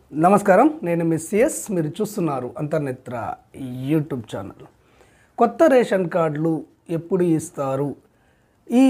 నమస్కారం నేను మిస్ సిఎస్ మీరు చూస్తున్నారు అంతర్నేత్ర యూట్యూబ్ ఛానల్ కొత్త రేషన్ కార్డులు ఎప్పుడు ఇస్తారు ఈ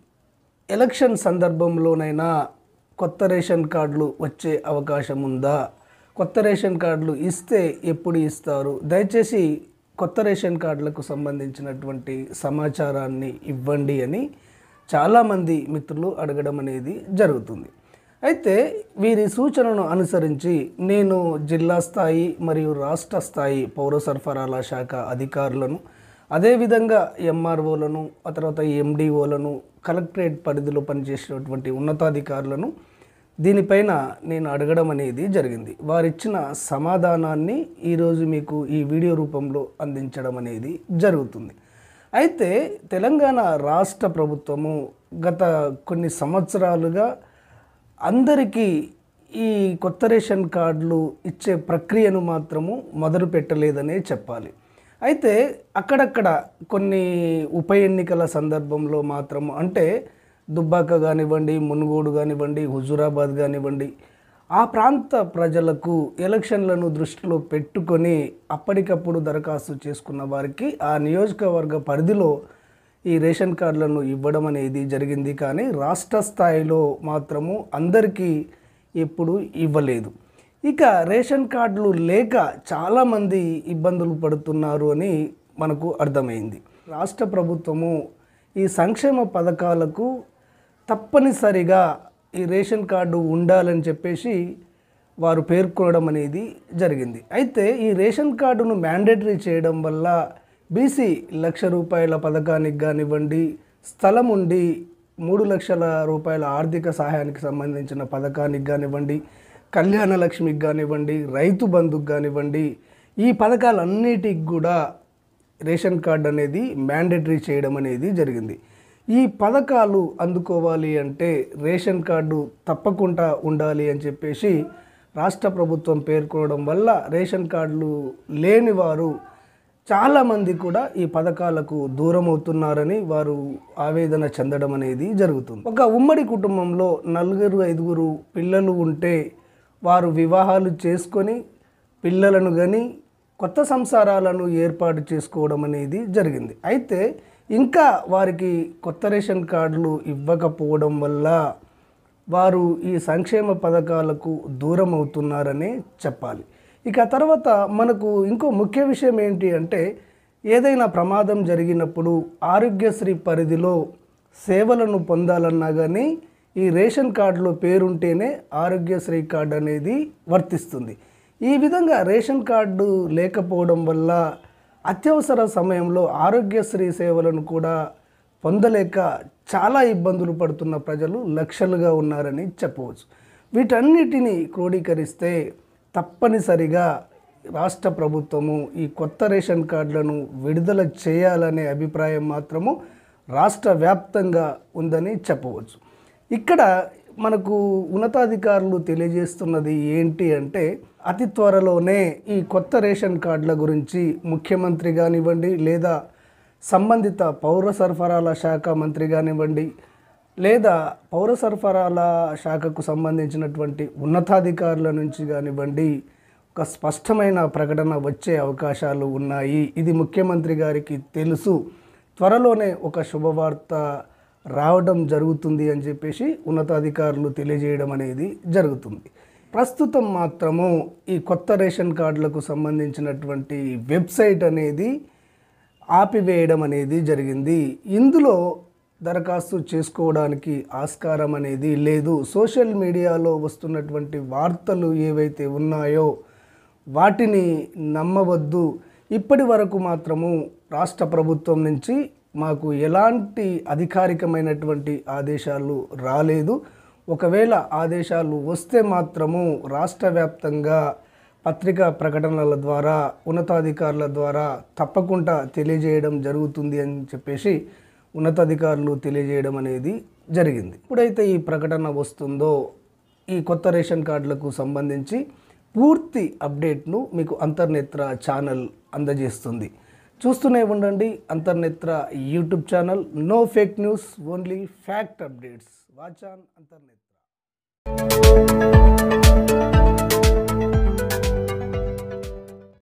ఎలక్షన్ సందర్భంలోనైనా కొత్త రేషన్ కార్డులు వచ్చే అవకాశం ఉందా కొత్త రేషన్ కార్డులు ఇస్తే ఎప్పుడు ఇస్తారు దయచేసి కొత్త రేషన్ కార్డులకు సంబంధించినటువంటి సమాచారాన్ని ఇవ్వండి అని చాలామంది మిత్రులు అడగడం అనేది జరుగుతుంది అయితే వీరి సూచనను అనుసరించి నేను జిల్లా స్థాయి మరియు రాష్ట్ర స్థాయి పౌర సరఫరాల శాఖ అధికారులను అదేవిధంగా ఎంఆర్ఓలను ఆ తర్వాత ఎండిఓలను కలెక్టరేట్ పరిధిలో పనిచేసేటువంటి ఉన్నతాధికారులను దీనిపైన నేను అడగడం అనేది జరిగింది వారిచ్చిన సమాధానాన్ని ఈరోజు మీకు ఈ వీడియో రూపంలో అందించడం అనేది జరుగుతుంది అయితే తెలంగాణ రాష్ట్ర ప్రభుత్వము గత కొన్ని సంవత్సరాలుగా అందరికీ ఈ కొత్త రేషన్ కార్డులు ఇచ్చే ప్రక్రియను మాత్రము మొదలు పెట్టలేదనే చెప్పాలి అయితే అక్కడక్కడ కొన్ని ఉప ఎన్నికల సందర్భంలో మాత్రము అంటే దుబ్బాక కానివ్వండి మునుగోడు కానివ్వండి హుజూరాబాద్ కానివ్వండి ఆ ప్రాంత ప్రజలకు ఎలక్షన్లను దృష్టిలో పెట్టుకొని అప్పటికప్పుడు దరఖాస్తు చేసుకున్న వారికి ఆ నియోజకవర్గ పరిధిలో ఈ రేషన్ కార్డులను ఇవ్వడం అనేది జరిగింది కానీ రాష్ట్ర స్థాయిలో మాత్రము అందరికీ ఎప్పుడు ఇవ్వలేదు ఇక రేషన్ కార్డులు లేక చాలామంది ఇబ్బందులు పడుతున్నారు అని మనకు అర్థమైంది రాష్ట్ర ప్రభుత్వము ఈ సంక్షేమ పథకాలకు తప్పనిసరిగా ఈ రేషన్ కార్డు ఉండాలని చెప్పేసి వారు పేర్కొనడం అనేది జరిగింది అయితే ఈ రేషన్ కార్డును మ్యాండేటరీ చేయడం వల్ల బీసీ లక్ష రూపాయల పథకానికి కానివ్వండి స్థలం ఉండి మూడు లక్షల రూపాయల ఆర్థిక సహాయానికి సంబంధించిన పథకానికి కానివ్వండి కళ్యాణ లక్ష్మికి కానివ్వండి రైతు బంధుకు కానివ్వండి ఈ పథకాలన్నిటికి కూడా రేషన్ కార్డు అనేది మ్యాండేటరీ చేయడం అనేది జరిగింది ఈ పథకాలు అందుకోవాలి అంటే రేషన్ కార్డు తప్పకుండా ఉండాలి అని చెప్పేసి రాష్ట్ర ప్రభుత్వం పేర్కొనడం వల్ల రేషన్ కార్డులు లేని వారు చాలామంది కూడా ఈ పథకాలకు దూరం అవుతున్నారని వారు ఆవేదన చెందడం అనేది జరుగుతుంది ఒక ఉమ్మడి కుటుంబంలో నలుగురు ఐదుగురు పిల్లలు ఉంటే వారు వివాహాలు చేసుకొని పిల్లలను కానీ కొత్త సంసారాలను ఏర్పాటు చేసుకోవడం అనేది జరిగింది అయితే ఇంకా వారికి కొత్త రేషన్ కార్డులు ఇవ్వకపోవడం వల్ల వారు ఈ సంక్షేమ పథకాలకు దూరం అవుతున్నారనే చెప్పాలి ఇక తర్వాత మనకు ఇంకో ముఖ్య విషయం ఏంటి అంటే ఏదైనా ప్రమాదం జరిగినప్పుడు ఆరోగ్యశ్రీ పరిధిలో సేవలను పొందాలన్నా కానీ ఈ రేషన్ కార్డులో పేరుంటేనే ఆరోగ్యశ్రీ కార్డు అనేది వర్తిస్తుంది ఈ విధంగా రేషన్ కార్డు లేకపోవడం వల్ల అత్యవసర సమయంలో ఆరోగ్యశ్రీ సేవలను కూడా పొందలేక చాలా ఇబ్బందులు పడుతున్న ప్రజలు లక్షలుగా ఉన్నారని చెప్పవచ్చు వీటన్నిటిని క్రోడీకరిస్తే తప్పనిసరిగా రాష్ట్ర ప్రభుత్వము ఈ కొత్త రేషన్ కార్డులను విడుదల చేయాలనే అభిప్రాయం మాత్రము రాష్ట్ర వ్యాప్తంగా ఉందని చెప్పవచ్చు ఇక్కడ మనకు ఉన్నతాధికారులు తెలియజేస్తున్నది ఏంటి అంటే అతి త్వరలోనే ఈ కొత్త రేషన్ కార్డుల గురించి ముఖ్యమంత్రి కానివ్వండి లేదా సంబంధిత పౌర సరఫరాల శాఖ మంత్రి కానివ్వండి లేదా పౌర సరఫరాల శాఖకు సంబంధించినటువంటి ఉన్నతాధికారుల నుంచి కానివ్వండి ఒక స్పష్టమైన ప్రకటన వచ్చే అవకాశాలు ఉన్నాయి ఇది ముఖ్యమంత్రి గారికి తెలుసు త్వరలోనే ఒక శుభవార్త రావడం జరుగుతుంది అని చెప్పేసి ఉన్నతాధికారులు తెలియజేయడం అనేది జరుగుతుంది ప్రస్తుతం మాత్రము ఈ కొత్త రేషన్ కార్డులకు సంబంధించినటువంటి వెబ్సైట్ అనేది ఆపివేయడం అనేది జరిగింది ఇందులో దరఖాస్తు చేసుకోవడానికి ఆస్కారం అనేది లేదు సోషల్ మీడియాలో వస్తున్నటువంటి వార్తలు ఏవైతే ఉన్నాయో వాటిని నమ్మవద్దు ఇప్పటి వరకు మాత్రము రాష్ట్ర ప్రభుత్వం నుంచి మాకు ఎలాంటి అధికారికమైనటువంటి ఆదేశాలు రాలేదు ఒకవేళ ఆదేశాలు వస్తే మాత్రము రాష్ట్ర వ్యాప్తంగా పత్రికా ప్రకటనల ద్వారా ఉన్నతాధికారుల ద్వారా తప్పకుండా తెలియజేయడం జరుగుతుంది అని చెప్పేసి ఉన్నతాధికారులు తెలియజేయడం అనేది జరిగింది ఎప్పుడైతే ఈ ప్రకటన వస్తుందో ఈ కొత్త రేషన్ కార్డులకు సంబంధించి పూర్తి అప్డేట్ను మీకు అంతర్నేత్ర ఛానల్ అందజేస్తుంది చూస్తూనే ఉండండి Antarnetra YouTube channel no fake news only fact updates watch on అంతర్నేత్ర